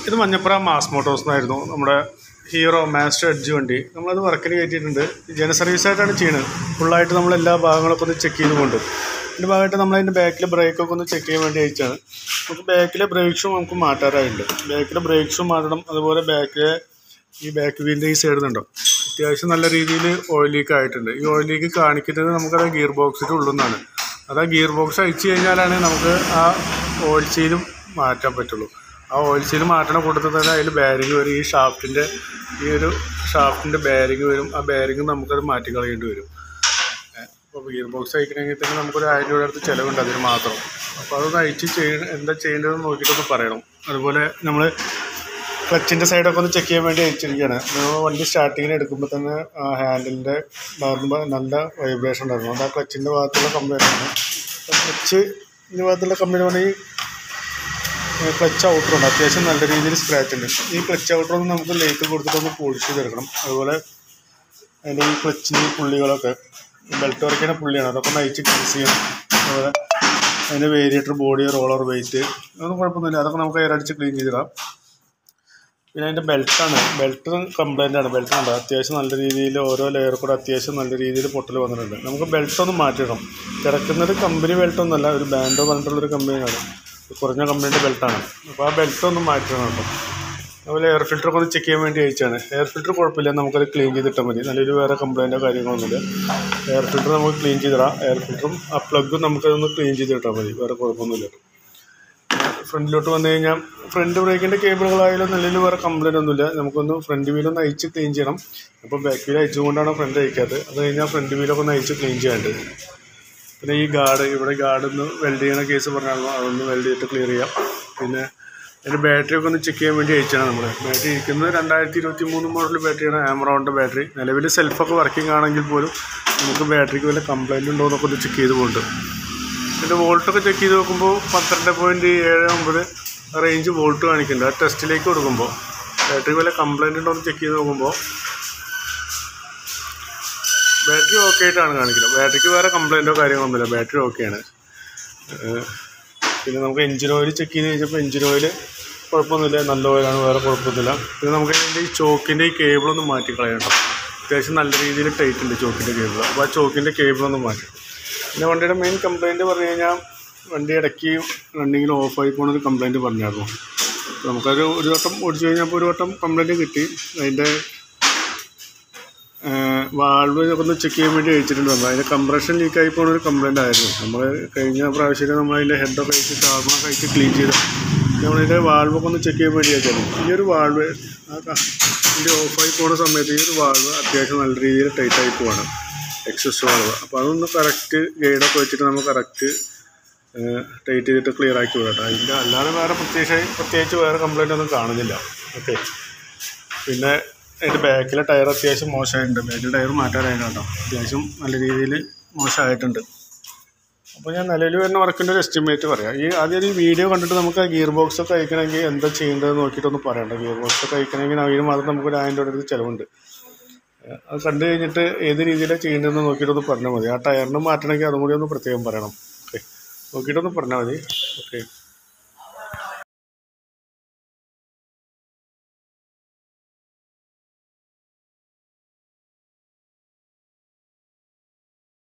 ഇത് Manjappura mass Motors എന്നായിരുന്നു നമ്മുടെ ഹീറോ മാസ്റ്റർ എഡ്ജ് വണ്ടി നമ്മളത് വർക്കിന് കയറ്റിയിട്ടുണ്ട് ജന സർവീസായിട്ടാണ് ചെയ്യുന്നത് ഫുള്ളായിട്ട് നമ്മൾ എല്ലാ ഭാഗങ്ങളൊക്കെ ഒന്ന് ചെക്ക് ചെയ്തുകൊണ്ട് ഇതിൻ്റെ ഭാഗമായിട്ട് നമ്മളതിൻ്റെ ബാക്കിലെ ബ്രേക്കൊക്കെ ഒന്ന് ചെക്ക് ചെയ്യാൻ വേണ്ടി അയച്ചാണ് നമുക്ക് ബാക്കിലെ ബ്രേക്ക് ഷൂ നമുക്ക് മാറ്റാറായിട്ടുണ്ട് ബാക്കിലെ ബ്രേക്ക് ഷൂ മാറ്റണം അതുപോലെ ബാക്കിലെ ഈ ബാക്ക് വീലിൻ്റെ ഈ സൈഡ് നിന്നുണ്ടോ അത്യാവശ്യം നല്ല രീതിയിൽ ഓയിൽ ലീക്ക് ആയിട്ടുണ്ട് ഈ ഓയിൽ ലീക്ക് കാണിക്കുന്നത് നമുക്കത് ഗിയർ ബോക്സിൻ്റെ ഉള്ളിൽ നിന്നാണ് അത് ആ ഗിയർ ബോക്സ് അയച്ചു കഴിഞ്ഞാലാണ് നമുക്ക് ആ ഓയിൽ സീലും മാറ്റാൻ പറ്റുള്ളൂ ആ ഓയിൽ സീൽ മാറ്റണ കൂട്ടത്തിൽ തന്നെ അതിൽ ബാരിങ് വരും ഈ ഷാഫ്റ്റിൻ്റെ ഈ ഒരു ഷാഫ്റ്റിൻ്റെ ബാരിങ് വരും ആ ബാരിങ് നമുക്കത് മാറ്റി കളയേണ്ടി വരും അപ്പോൾ ഗിയർ ബോക്സ് അയക്കണമെങ്കിൽ തന്നെ നമുക്കൊരു ആയിരം രൂപയുടെ അടുത്ത് ചിലവുണ്ട് അതിന് മാത്രം അപ്പോൾ അതൊന്ന് അയച്ച് ചെയ്യണം എന്താ ചെയ്യേണ്ടതെന്ന് നോക്കിയിട്ടൊന്ന് പറയണം അതുപോലെ നമ്മൾ ക്ലച്ചിൻ്റെ സൈഡൊക്കെ ഒന്ന് ചെക്ക് ചെയ്യാൻ വേണ്ടി അയച്ചിരിക്കുകയാണ് നമ്മൾ വണ്ടി സ്റ്റാർട്ടിങ്ങിന് എടുക്കുമ്പോൾ തന്നെ ആ ഹാൻഡിലിൻ്റെ മാറുമ്പോൾ നല്ല വൈബ്രേഷൻ ഉണ്ടായിരുന്നു അത് ആ ക്ലച്ചിൻ്റെ ഭാഗത്തുള്ള കംപ്ലൈൻ്റ് ആണ് ക്ലച്ചിൻ്റെ ഭാഗത്തുള്ള കംപ്ലൈൻറ്റ് പറഞ്ഞാൽ ഈ ക്ലച്ച് ഔട്ടർ ഉണ്ട് അത്യാവശ്യം നല്ല രീതിയിൽ സ്ക്രാച്ച് ഉണ്ട് ഈ ക്ലച്ച് ഔട്ടർ ഒന്ന് നമുക്ക് ലേക്ക് കൊടുത്തിട്ടൊന്ന് പോളിഷ് ചെയ്തെടുക്കണം അതുപോലെ അതിൻ്റെ ഈ ക്ലച്ചിൻ്റെ ഈ പുള്ളികളൊക്കെ ബെൽറ്റ് വരയ്ക്കുന്ന പുള്ളിയാണ് അതൊക്കെ ഒന്ന് അയച്ച് ക്ലീൻസ് ചെയ്യണം അതുപോലെ അതിൻ്റെ വേരിയേറ്റർ ബോഡി റോളർ വെയിറ്റ് അതൊന്നും കുഴപ്പമൊന്നുമില്ല അതൊക്കെ നമുക്ക് എയറടിച്ച് ക്ലീൻ ചെയ്തിടാം പിന്നെ അതിൻ്റെ ബെൽറ്റാണ് ബെൽറ്റ് കംപ്ലൈൻ്റ് ആണ് ബെൽറ്റ് ഉണ്ട് അത്യാവശ്യം നല്ല രീതിയിൽ ഓരോ ലെയർ കൂടെ അത്യാവശ്യം നല്ല രീതിയിൽ പൊട്ടൽ വന്നിട്ടുണ്ട് നമുക്ക് ബെൽറ്റ് ഒന്ന് മാറ്റിയിടണം കിടക്കുന്നത് കമ്പനി ബെൽറ്റ് ഒന്നുമല്ല ഒരു ബാൻഡോ പറഞ്ഞിട്ടുള്ളൊരു കമ്പനിയാണ് കുറഞ്ഞ കമ്പനിയുടെ ബെൽറ്റാണ് അപ്പോൾ ആ ബെൽറ്റ് ഒന്ന് മാറ്റിയിടണം കേട്ടോ അതുപോലെ എയർ ഫിൽറ്ററൊക്കെ ഒന്ന് ചെക്ക് ചെയ്യാൻ വേണ്ടി അയച്ചാണ് എയർ ഫിൽറ്റർ കുഴപ്പമില്ല നമുക്കത് ക്ലീൻ ചെയ്തിട്ടാൽ മതി നല്ലൊരു വേറെ കംപ്ലൈൻറ്റോ കാര്യങ്ങളൊന്നുമില്ല എയർ ഫിൽറ്റർ നമുക്ക് ക്ലീൻ ചെയ്തിടാം എയർ ഫിൽറ്ററും ആ പ്ലഗും നമുക്കതൊന്ന് ക്ലീൻ ചെയ്തിട്ടാൽ മതി വേറെ കുഴപ്പമൊന്നുമില്ല ഫ്രണ്ടിലോട്ട് വന്നു കഴിഞ്ഞാൽ ഫ്രണ്ട് ബ്രേക്കിൻ്റെ കേബിളുകളായാലും നിലയിൽ വേറെ കംപ്ലൈൻ്റ് ഒന്നുമില്ല നമുക്കൊന്ന് ഫ്രണ്ട് വീലൊന്ന് അയച്ച് ക്ലീൻ ചെയ്യണം അപ്പോൾ ബാക്ക് വീൽ അയച്ചുകൊണ്ടാണ് ഫ്രണ്ട് അയക്കാത്തത് അത് കഴിഞ്ഞാൽ ഫ്രണ്ട് വീലൊക്കെ ഒന്ന് അയച്ച് ക്ലീൻ ചെയ്യാനുണ്ട് പിന്നെ ഈ ഗാർഡ് ഇവിടെ ഗാർഡ് ഒന്ന് വെൽഡ് ചെയ്യണ കേസ് പറഞ്ഞാൽ അതൊന്ന് വെൽഡ് ചെയ്തിട്ട് ക്ലിയർ ചെയ്യാം പിന്നെ അതിൻ്റെ ബാറ്ററി ഒക്കെ ഒന്ന് ചെക്ക് ചെയ്യാൻ വേണ്ടി അയച്ചാണ് നമ്മൾ ബാറ്ററി ഇരിക്കുന്നത് രണ്ടായിരത്തി ഇരുപത്തി മൂന്ന് മോഡൽ ബാറ്ററിയാണ് ആമറോണിൻ്റെ ബാറ്ററി നിലവിൽ സെൽഫൊക്കെ വർക്കിംഗ് ആണെങ്കിൽ പോലും നമുക്ക് ബാറ്ററിക്ക് വല്ല കംപ്ലൈൻറ്റ് ഉണ്ടോ എന്നൊക്കെ ഒന്ന് ചെക്ക് ചെയ്ത് പോകുന്നുണ്ട് ഇതിൻ്റെ വോൾട്ടൊക്കെ ചെക്ക് ചെയ്ത് നോക്കുമ്പോൾ പന്ത്രണ്ട് പോയിൻറ്റ് ഏഴ് ഒമ്പത് റേഞ്ച് വോൾട്ട് കാണിക്കുന്നുണ്ട് ആ ടെസ്റ്റിലേക്ക് കൊടുക്കുമ്പോൾ ബാറ്ററി വല്ല കംപ്ലൈൻറ്റ് ഉണ്ടോ എന്ന് ചെക്ക് ചെയ്ത് നോക്കുമ്പോൾ ബാറ്ററി ഓക്കെ ആയിട്ടാണ് കാണിക്കുന്നത് ബാറ്ററിക്ക് വേറെ കംപ്ലൈൻറ്റോ കാര്യങ്ങളൊന്നുമില്ല ബാറ്ററി ഓക്കെയാണ് പിന്നെ നമുക്ക് എഞ്ചിൻ ഓയിൽ ചെക്ക് ചെയ്ത് കഴിഞ്ഞപ്പോൾ എഞ്ചിൻ ഓയിൽ കുഴപ്പമൊന്നുമില്ല നല്ല ഓയിലാണ് വേറെ കുഴപ്പമൊന്നുമില്ല പിന്നെ നമുക്ക് ഇതിൻ്റെ ഈ ചോക്കിൻ്റെ ഈ കേബിളൊന്ന് മാറ്റി കളയണം അത്യാവശ്യം നല്ല രീതിയിൽ ടൈറ്റ് ഉണ്ട് ചോക്കിൻ്റെ കേബിൾ അപ്പോൾ ആ ചോക്കിൻ്റെ കേബിളൊന്ന് മാറ്റി പിന്നെ വണ്ടിയുടെ മെയിൻ കംപ്ലയിൻറ്റ് പറഞ്ഞു കഴിഞ്ഞാൽ വണ്ടി ഇടയ്ക്ക് റണ്ണിങ്ങിൽ ഓഫായി പോകുന്നൊരു കംപ്ലയിൻറ്റ് പറഞ്ഞായിരുന്നു നമുക്കത് ഒരു വട്ടം ഓടിച്ചു കഴിഞ്ഞപ്പോൾ ഒരു വട്ടം കംപ്ലയിൻറ്റ് കിട്ടി അതിൻ്റെ വാൾവ് ഒന്ന് ചെക്ക് ചെയ്യാൻ വേണ്ടി അയച്ചിട്ടുണ്ട് നമ്മൾ അതിൻ്റെ കംപ്രഷൻ ലീക്കായി പോകുന്ന ഒരു കംപ്ലയിൻ്റ് ആയിരുന്നു നമ്മൾ കഴിഞ്ഞ പ്രാവശ്യമൊക്കെ നമ്മൾ അതിൻ്റെ ഹെഡൊക്കെ അയച്ച് കാർബണൊക്കെ അയച്ച് ക്ലീൻ ചെയ്ത് നമ്മളതിൻ്റെ വാൾവൊക്കെ ഒന്ന് ചെക്ക് ചെയ്യാൻ വേണ്ടി അയച്ചാലും ഈ ഒരു വാൾവ് ആ ഇതിൻ്റെ ഓഫായി പോകുന്ന സമയത്ത് ഈ ഒരു വാൾവ് അത്യാവശ്യം നല്ല രീതിയിൽ ടൈറ്റായി പോവാണ് എക്സസ് വാൾവ് അപ്പോൾ അതൊന്ന് കറക്റ്റ് ഗൈഡൊക്കെ വെച്ചിട്ട് നമുക്ക് കറക്റ്റ് ടൈറ്റ് ചെയ്തിട്ട് ക്ലിയർ ആക്കി വിടട്ടെ അതിൻ്റെ അല്ലാതെ വേറെ പ്രത്യേകിച്ച് പ്രത്യേകിച്ച് വേറെ കംപ്ലൈൻ്റ് ഒന്നും കാണുന്നില്ല ഓക്കെ പിന്നെ അതിൻ്റെ ബാക്കിലെ ടയർ അത്യാവശ്യം മോശമായിട്ടുണ്ട് ബാക്കിലെ ടയർ മാറ്റാനായിട്ട് കേട്ടോ അത്യാവശ്യം നല്ല രീതിയിൽ മോശമായിട്ടുണ്ട് അപ്പോൾ ഞാൻ നിലവിൽ വരുന്ന വർക്കിൻ്റെ ഒരു എസ്റ്റിമേറ്റ് പറയാം ഈ ആദ്യം ഈ വീഡിയോ കണ്ടിട്ട് നമുക്ക് ഗിയർ ബോക്സ് ഒക്കെ അയക്കണമെങ്കിൽ എന്താ ചെയ്യേണ്ടതെന്ന് നോക്കിയിട്ടൊന്ന് പറയണ്ട ഗിയർ ബോക്സ് ഒക്കെ അയക്കണമെങ്കിൽ അതിന് മാത്രം നമുക്ക് ഒരു ആയിരം രൂപയുടെ ചിലവുണ്ട് അത് കണ്ടു കഴിഞ്ഞിട്ട് ഏത് രീതിയിലാണ് ചെയ്യേണ്ടതെന്ന് നോക്കിയിട്ടൊന്ന് പറഞ്ഞാൽ മതി ആ ടയറിന് മാറ്റണമെങ്കിൽ അതും കൂടി ഒന്ന് പ്രത്യേകം പറയണം ഓക്കെ നോക്കിയിട്ടൊന്ന് പറഞ്ഞാൽ മതി ഓക്കെ